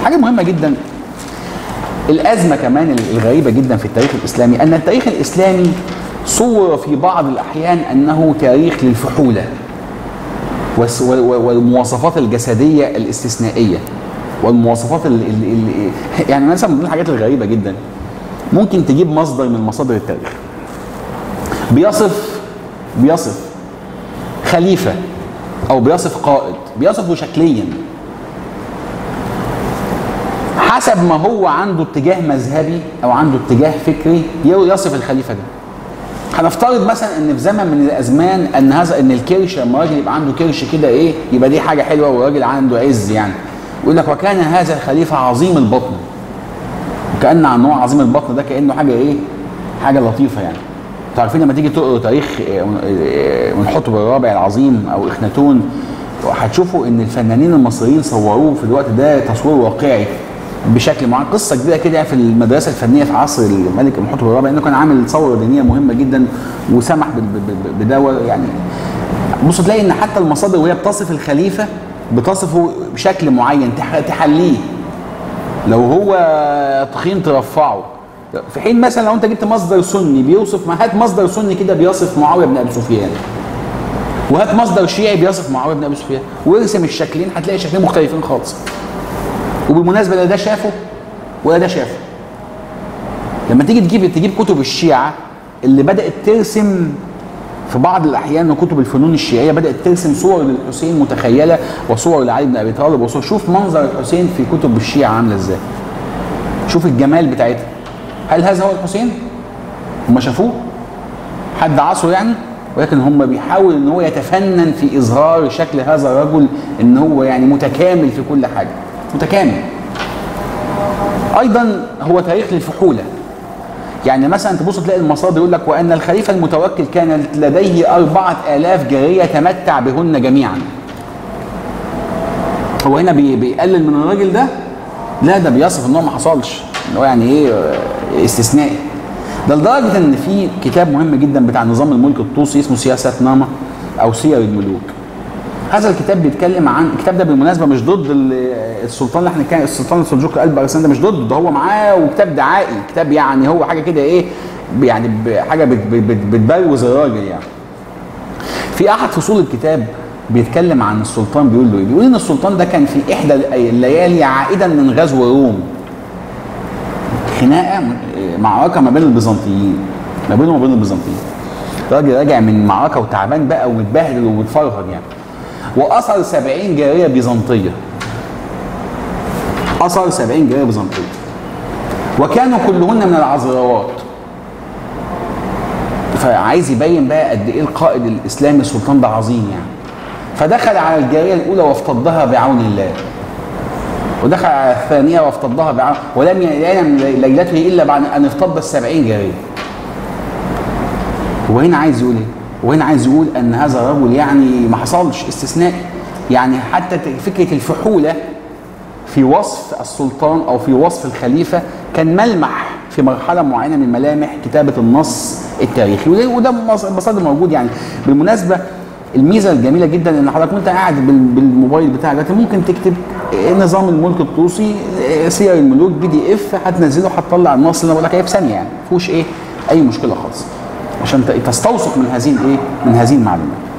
حاجه مهمه جدا الازمه كمان الغريبه جدا في التاريخ الاسلامي ان التاريخ الاسلامي صور في بعض الاحيان انه تاريخ للفحوله والس- و- و- والمواصفات الجسديه الاستثنائيه والمواصفات ال ال ال يعني مثلا من ضمن الحاجات الغريبه جدا ممكن تجيب مصدر من مصادر التاريخ بيصف بيصف خليفه او بيصف قائد بيصفه شكليا حسب ما هو عنده اتجاه مذهبي او عنده اتجاه فكري يصف الخليفه ده هنفترض مثلا ان في زمن من الازمان ان هذا ان الكرش لما راجل يبقى عنده كرش كده ايه يبقى دي حاجه حلوه والراجل عنده عز يعني يقول لك وكان هذا الخليفه عظيم البطن وكان عن هو عظيم البطن ده كانه حاجه ايه حاجه لطيفه يعني انتوا عارفين لما تيجي تقروا تاريخ من حطب الرابع العظيم او اخناتون هتشوفوا ان الفنانين المصريين صوروه في الوقت ده تصوير واقعي بشكل معين قصه كبيره كده في المدرسه الفنيه في عصر الملك المحتوى الرابع انه كان عامل ثوره دينيه مهمه جدا وسمح بدواء يعني بص تلاقي ان حتى المصادر وهي بتصف الخليفه بتصفه بشكل معين تحليه لو هو تخين ترفعه في حين مثلا لو انت جبت مصدر سني بيوصف ما هات مصدر سني كده بيصف معاويه بن ابي سفيان وهات مصدر شيعي بيصف معاويه بن ابي سفيان وارسم الشكلين هتلاقي شكلين مختلفين خالص وبالمناسبه لا ده شافه ولا ده شافه لما تيجي تجيب تجيب كتب الشيعه اللي بدات ترسم في بعض الاحيان كتب الفنون الشيعيه بدات ترسم صور للحسين متخيله وصور لعلي بن ابي طالب وصور شوف منظر الحسين في كتب الشيعه عامله ازاي شوف الجمال بتاعتها هل هذا هو الحسين هم شافوه حد عصره يعني ولكن هم بيحاول ان هو يتفنن في اظهار شكل هذا الرجل ان هو يعني متكامل في كل حاجه متكامل ايضا هو تاريخ للفحوله يعني مثلا تبص تلاقي المصادر يقول لك وان الخليفه المتوكل كانت لديه أربعة آلاف جاريه تمتع بهن جميعا هو هنا بي بيقلل من الراجل ده لا ده بيصف ان هو ما حصلش ان هو يعني ايه استثنائي ده لدرجه ان في كتاب مهم جدا بتاع نظام الملك الطوسي اسمه سياسه ناما او سير الملوك هذا الكتاب بيتكلم عن الكتاب ده بالمناسبه مش ضد السلطان اللي احنا كان السلطان السلجوقي قلب ارسلان ده مش ضده ده هو معاه وكتاب دعائي كتاب يعني هو حاجه كده ايه يعني حاجه بتبروز الراجل يعني في احد فصول الكتاب بيتكلم عن السلطان بيقول له ايه؟ بيقول ان السلطان ده كان في احدى الليالي عائدا من غزو روم خناقه معركه ما بين البيزنطيين ما بينهم وما بين البيزنطيين راجل راجع من معركه وتعبان بقى ومتبهدل ومتفرهد يعني واثر 70 جاريه بيزنطيه اثر 70 جاريه بيزنطيه وكانوا كلهن من العذراوات فعايز يبين بقى قد ايه القائد الاسلامي السلطان ده عظيم يعني فدخل على الجاريه الاولى وافتضها بعون الله ودخل على الثانيه وافتضها بعون ولم ينام ليلته الا بعد ان افتض السبعين جاريه وهنا عايز يقول ايه؟ وهنا عايز يقول ان هذا الرجل يعني ما حصلش استثنائي يعني حتى فكره الفحوله في وصف السلطان او في وصف الخليفه كان ملمح في مرحله معينه من ملامح كتابه النص التاريخي وده مصادر موجود يعني بالمناسبه الميزه الجميله جدا ان حضرتك وانت قاعد بالموبايل بتاعك دلوقتي ممكن تكتب نظام الملك الطوسي سير الملوك بي دي اف هتنزله هتطلع النص اللي انا بقول لك ايه في ثانيه يعني ما فيهوش ايه اي مشكله خالص عشان تستوثق من هذه الايه من هذه المعلومات